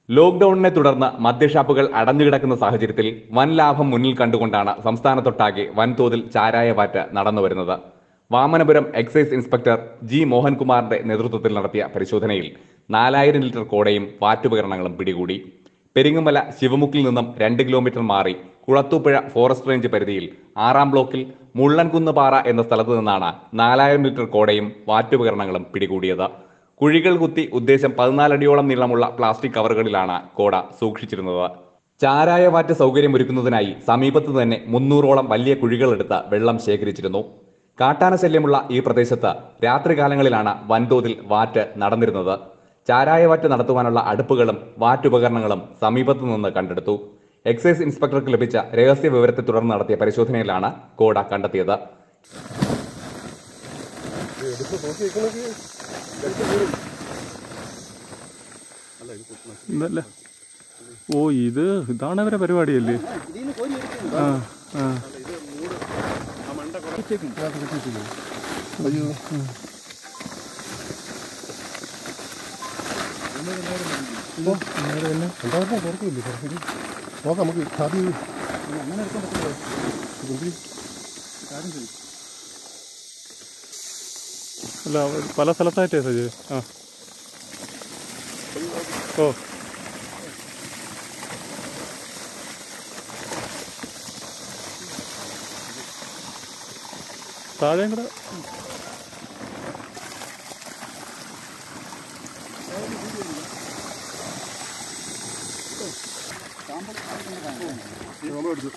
ലോക്ഡൌണിനെ തുടർന്ന് മദ്യഷാപ്പുകൾ അടഞ്ഞുകിടക്കുന്ന സാഹചര്യത്തിൽ വൻ ലാഭം മുന്നിൽ കണ്ടുകൊണ്ടാണ് സംസ്ഥാനത്തൊട്ടാകെ വൻതോതിൽ ചാരായവാറ്റ് നടന്നുവരുന്നത് വാമനപുരം എക്സൈസ് ഇൻസ്പെക്ടർ ജി മോഹൻകുമാറിന്റെ നേതൃത്വത്തിൽ നടത്തിയ പരിശോധനയിൽ നാലായിരം ലിറ്റർ കോടയും വാറ്റുപകരണങ്ങളും പിടികൂടി പെരിങ്ങമല ശിവമുക്കിൽ നിന്നും രണ്ട് കിലോമീറ്റർ മാറി കുളത്തൂപ്പുഴ ഫോറസ്റ്റ് റേഞ്ച് പരിധിയിൽ ആറാം ബ്ലോക്കിൽ മുള്ളൻകുന്ന് എന്ന സ്ഥലത്തു നിന്നാണ് നാലായിരം ലിറ്റർ കോടയും വാറ്റുപകരണങ്ങളും പിടികൂടിയത് കുഴികൾ കുത്തി ഉദ്ദേശം പതിനാലടിയോളം നീളമുള്ള പ്ലാസ്റ്റിക് കവറുകളിലാണ് കോട സൂക്ഷിച്ചിരുന്നത് ചാരായവാറ്റ് സൗകര്യമൊരുക്കുന്നതിനായി സമീപത്ത് തന്നെ മുന്നൂറോളം വലിയ കുഴികളെടുത്ത് വെള്ളം ശേഖരിച്ചിരുന്നു കാട്ടാന ശല്യമുള്ള ഈ പ്രദേശത്ത് രാത്രികാലങ്ങളിലാണ് വൻതോതിൽ വാറ്റ് നടന്നിരുന്നത് ചാരായവാറ്റ് നടത്തുവാനുള്ള അടുപ്പുകളും വാറ്റുപകരണങ്ങളും സമീപത്തു നിന്ന് കണ്ടെടുത്തു എക്സൈസ് ഇൻസ്പെക്ടർക്ക് ലഭിച്ച രഹസ്യ വിവരത്തെ തുടർന്ന് നടത്തിയ പരിശോധനയിലാണ് കോട കണ്ടെത്തിയത് ഇതല്ല ഓ ഇത് ഇതാണ് അവരെ പരിപാടിയല്ലേ ആ ആ നോക്കാം നമുക്ക് ആദ്യം അല്ല അവർ പല സ്ഥലത്തായിട്ടേ സജി ആ ഓ താഴെയും കൂടെ നമ്മളെടുത്തു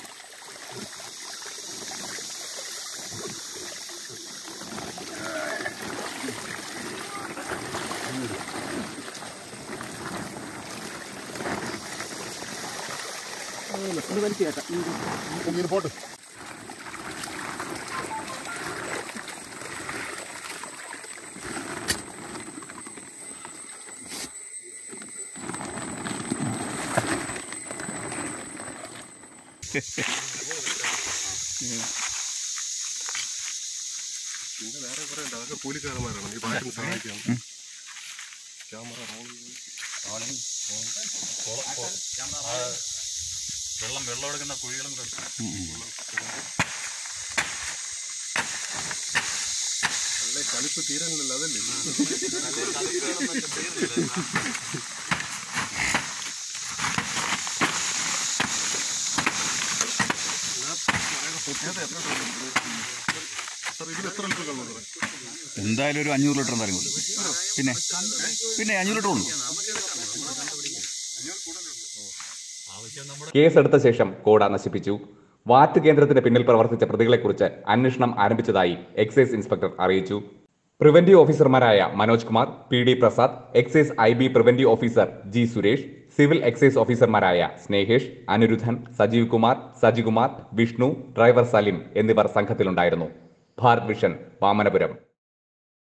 ഇങ്ങനെ പോട്ടെ പിന്നെ വേറെ കുറെ ഉണ്ട് അതൊക്കെ കൂലിക്കാരന്മാരാണ് ഈ പാട്ടിന് സഹായിക്കാം ക്യാമറ വെള്ളം വെള്ളം എടുക്കുന്ന കുഴികളും കൂടെ നല്ല കളിപ്പ് തീരാനില്ലല്ലോ അതല്ലേ സാർ ഇതിൽ എത്ര ലിറ്റർ കള്ളു സാറേ എന്തായാലും ഒരു അഞ്ഞൂറ് ലിറ്റർ എന്തായാലും കൊടുക്കും പിന്നെ പിന്നെ അഞ്ഞൂറ് ലിറ്റർ ഉള്ളൂ കേസെടുത്ത ശേഷം കോട നശിപ്പിച്ചു വാറ്റ് കേന്ദ്രത്തിന് പിന്നിൽ പ്രവർത്തിച്ച പ്രതികളെക്കുറിച്ച് അന്വേഷണം ആരംഭിച്ചതായി എക്സൈസ് ഇൻസ്പെക്ടർ അറിയിച്ചു പ്രിവന്റീവ് ഓഫീസർമാരായ Manoj Kumar P D Prasad excise I B preventive officer G Suresh civil excise ഓഫീസർമാരായ സ്നേഹേഷ് അനിരുദ്ധൻ സജീവ് കുമാർ സജികുമാർ വിഷ്ണു ഡ്രൈവർ സലിം എന്നിവർ സംഘത്തിലുണ്ടായിരുന്നു ഭാരത് വിഷൻ വാമനപുരം